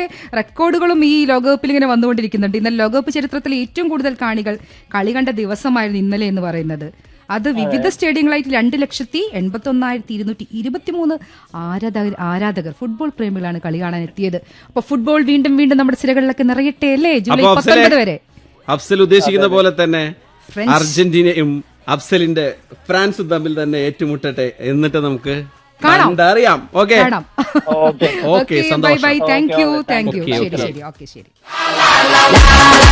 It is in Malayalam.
റെക്കോർഡുകളും ഈ ലോകകപ്പിൽ ഇങ്ങനെ വന്നുകൊണ്ടിരിക്കുന്നുണ്ട് ഇന്നലെ ലോകകപ്പ് ചരിത്രത്തിൽ ഏറ്റവും കൂടുതൽ കാണികൾ കളി കണ്ട ദിവസമായിരുന്നു ഇന്നലെ എന്ന് പറയുന്നത് അത് വിവിധ സ്റ്റേഡിയങ്ങളായിട്ട് രണ്ട് ലക്ഷത്തി എൺപത്തി ഒന്നായിരത്തി ഇരുന്നൂറ്റി ഇരുപത്തിമൂന്ന് ആരാധകർ ആരാധകർ ഫുട്ബോൾ പ്രേമികളാണ് കളി കാണാൻ എത്തിയത് അപ്പൊ ഫുട്ബോൾ വീണ്ടും വീണ്ടും നമ്മുടെ സിരകളിലൊക്കെ നിറയട്ടെ അല്ലേ ജൂലൈ അപ്പൊ അഫ്സലെ പത്തൊൻപത് വരെ അഫ്സൽ ഉദ്ദേശിക്കുന്ന പോലെ തന്നെ ഫ്രണ്ട്സ്. അർജന്റീനയും അഫ്സലിന്റെ ഫ്രാൻസും തമ്മിൽ തന്നെ ഏറ്റുമുട്ടട്ടെ എന്നിട്ട് നമുക്ക് കാണാം. കണ്ടറിയാം ഓക്കെ കാണാം ഓക്കെ ഓക്കെ ബൈ സന്തോഷം bye thank you thank you Okay, ശരി okay. ശരി ഓക്കെ ശരി